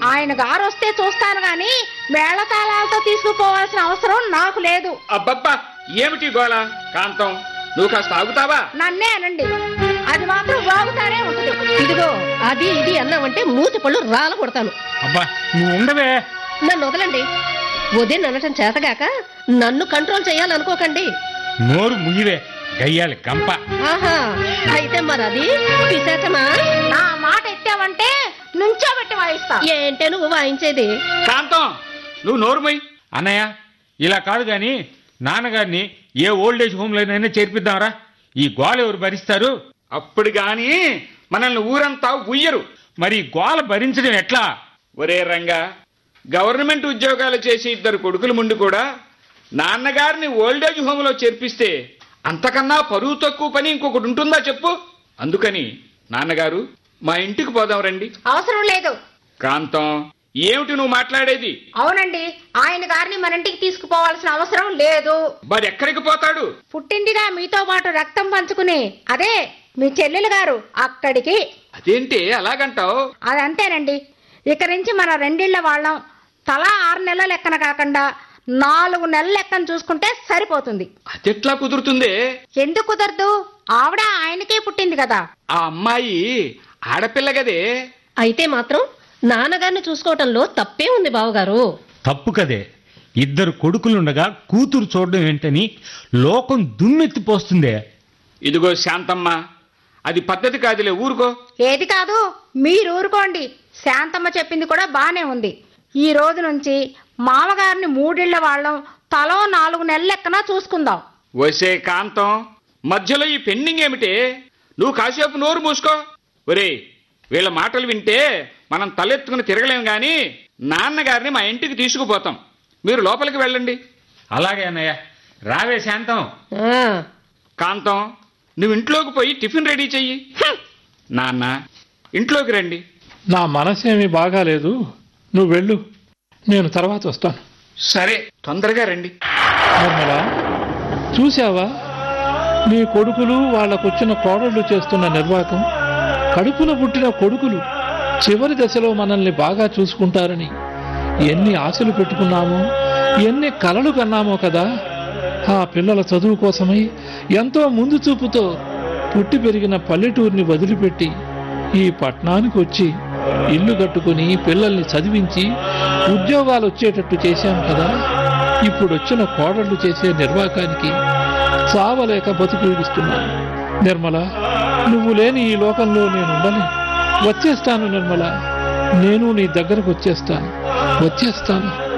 ఆయన గారు వస్తే చూస్తాను గాని మేళతాళాలతో తీసుకుపోవాల్సిన అవసరం నాకు లేదు అబ్బబ్బా ఏమిటి గోళ కాంతం నువ్వు కాస్త ఆగుతావా నన్నే అనండి అది మాత్రం బాగుతానే ఉంటుంది ఇదిగో అది ఇది అన్నావంటే మూతి పళ్ళు రాల కొడతాను అబ్బా నువ్వు ఉండవే నన్ను వదలండి ఉదయం అనటం చేతగాక నన్ను కంట్రోల్ చేయాలనుకోకండి నోరు ముయ్యవే గయ్యాలి గంప ఆహా అయితే మరి అది పిశాచమా నా మాట ఎత్తావంటే నుంచోబెట్టి వాయిస్తా ఏంటే నువ్వు వాయించేది కాంతం నువ్వు నోరుమై అన్నయ్య ఇలా కాదు గాని నాన్నగారిని ఏ ఓల్డేజ్ హోమ్లోనైనా చేర్పిద్దాంరా ఈ గోల ఎవరు భరిస్తారు అప్పుడు గాని మనల్ని ఊరంతా ఉయ్యరు మరి ఈ గోల భరించడం ఎట్లా ఒరే రంగా గవర్నమెంట్ ఉద్యోగాలు చేసి ఇద్దరు కొడుకులు ముందు కూడా నాన్నగారిని ఓల్డేజ్ హోమ్లో చేర్పిస్తే అంతకన్నా పరువు తక్కువ పని ఇంకొకటి ఉంటుందా చెప్పు అందుకని నాన్నగారు మా ఇంటికి పోదాం రండి అవసరం లేదు కాంతం ఏమిటి నువ్వు మాట్లాడేది అవునండి ఆయన గారిని మన ఇంటికి తీసుకుపోవాల్సిన అవసరం లేదు మరి ఎక్కడికి పోతాడు పుట్టిందిగా మీతో పాటు రక్తం పంచుకుని అదే మీ చెల్లెలు గారు అక్కడికి అదేంటి అలాగంటావు అదంతేనండి ఇక నుంచి మన రెండిళ్ల వాళ్ళం తలా ఆరు నెలల లెక్కన కాకుండా నాలుగు నెలల లెక్కన చూసుకుంటే సరిపోతుంది అదెట్లా కుదురుతుందే ఎందుకు కుదరదు ఆవిడ ఆయనకే పుట్టింది కదా ఆ అమ్మాయి ఆడపిల్ల గదే అయితే మాత్రం నాన్నగారిని చూసుకోవటంలో తప్పే ఉంది బావగారు తప్పు కదే ఇద్దరు కొడుకులుండగా కూతురు చూడడం ఏంటని లోకం దుమ్మెత్తిపోస్తుందే ఇదిగో శాంతమ్మ అది పద్ధతి కాదులే ఊరుకో ఏది కాదు మీరు ఊరుకోండి శాంతమ్మ చెప్పింది కూడా బానే ఉంది ఈ రోజు నుంచి మామగారిని మూడిళ్ల వాళ్ళం తలో నాలుగు నెలల లెక్కన చూసుకుందాం వసే కాంతం మధ్యలో ఈ పెండింగ్ ఏమిటే నువ్వు కాసేపు నోరు మూసుకో ఒరే వీళ్ళ మాటలు వింటే మనం తలెత్తుకుని తిరగలేం గాని నాన్నగారిని మా ఇంటికి తీసుకుపోతాం మీరు లోపలికి వెళ్ళండి అలాగే అన్నయ్య రావే శాంతం ఆ, కాంతం నువ్వు ఇంట్లోకి పోయి టిఫిన్ రెడీ చెయ్యి నాన్న ఇంట్లోకి రండి నా మనసేమీ బాగాలేదు నువ్వు వెళ్ళు నేను తర్వాత వస్తాను సరే తొందరగా రండి నిర్మల చూశావా నీ కొడుకులు వాళ్ళకొచ్చిన కోడళ్ళు చేస్తున్న నిర్వాకం కడుపున పుట్టిన కొడుకులు చివరి దశలో మనల్ని బాగా చూసుకుంటారని ఎన్ని ఆశలు పెట్టుకున్నామో ఎన్ని కలలు కన్నామో కదా ఆ పిల్లల చదువు కోసమై ఎంతో ముందు చూపుతో పుట్టి పెరిగిన పల్లెటూరిని వదిలిపెట్టి ఈ పట్టణానికి వచ్చి ఇల్లు కట్టుకుని పిల్లల్ని చదివించి ఉద్యోగాలు వచ్చేటట్టు చేశాం కదా ఇప్పుడు వచ్చిన కోడళ్ళు చేసే నిర్వాకానికి చావలేక బతుకుడిస్తున్నాను నిర్మల నువ్వు లేని ఈ లోకంలో నేను ఉండను వచ్చేస్తాను నిర్మల నేను నీ దగ్గరకు వచ్చేస్తాను వచ్చేస్తాను